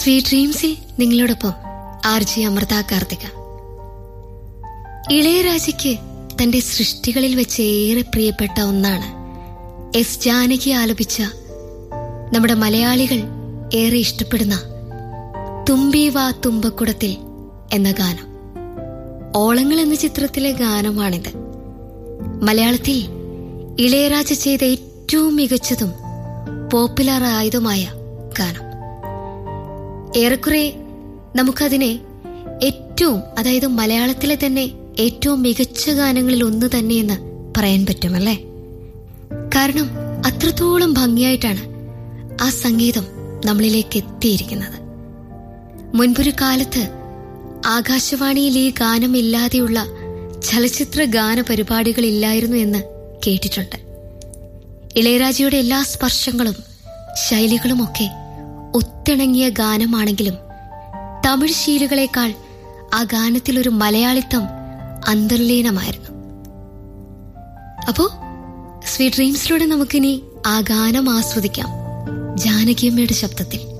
sweet ഡ്രീംസിൽ നിങ്ങളോടൊപ്പം R G Amritha Karthika ഇളയരാജയ്ക്ക് തന്റെ സൃഷ്ടികളിൽ വെച്ച് ഏറെ പ്രിയപ്പെട്ട ഒന്നാണ് എസ് ജാനകി ആലപിച്ച നമ്മുടെ മലയാളികൾ ഏറെ ഇഷ്ടപ്പെടുന്ന തുമ്പി വാ തുമ്പക്കുടത്തിൽ എന്ന ഗാനം ഓളങ്ങൾ എന്ന ചിത്രത്തിലെ ഗാനമാണിത് മലയാളത്തിൽ ഇളയരാജ ചെയ്ത ഏറ്റവും മികച്ചതും പോപ്പുലർ ആയതുമായ ഗാനം ഏറെക്കുറെ നമുക്കതിനെ ഏറ്റവും അതായത് മലയാളത്തിലെ തന്നെ ഏറ്റവും മികച്ച ഗാനങ്ങളിൽ ഒന്ന് തന്നെയെന്ന് പറയാൻ പറ്റുമല്ലേ കാരണം അത്രത്തോളം ഭംഗിയായിട്ടാണ് ആ സംഗീതം നമ്മളിലേക്ക് എത്തിയിരിക്കുന്നത് മുൻപൊരു കാലത്ത് ആകാശവാണിയിൽ ഈ ഗാനം ഇല്ലാതെയുള്ള ചലച്ചിത്ര ഗാന പരിപാടികളില്ലായിരുന്നു എന്ന് കേട്ടിട്ടുണ്ട് ഇളയരാജയുടെ എല്ലാ സ്പർശങ്ങളും ശൈലികളുമൊക്കെ ഒത്തിണങ്ങിയ ഗാനമാണെങ്കിലും തമിഴ് ശീലുകളെക്കാൾ ആ ഗാനത്തിൽ ഒരു മലയാളിത്തം അന്തർലീനമായിരുന്നു അപ്പോ സ്വീറ്റ് ഡ്രീംസിലൂടെ നമുക്കിനി ആ ഗാനം ആസ്വദിക്കാം ജാനകിയമ്മയുടെ ശബ്ദത്തിൽ